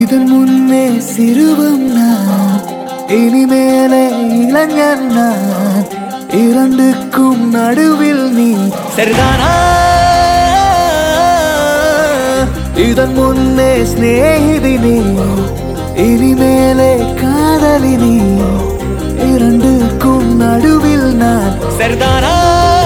இதன் முன்னே சிறுவம் நான் இனிமேலே இளைஞன் நான் இரண்டுக்கும் நடுவில் நீ சரிதானா இதன் முன்னே சிநேகிதி நீ இனிமேலே காதலி நீ இரண்டுக்கும் நடுவில் நான் சரிதானா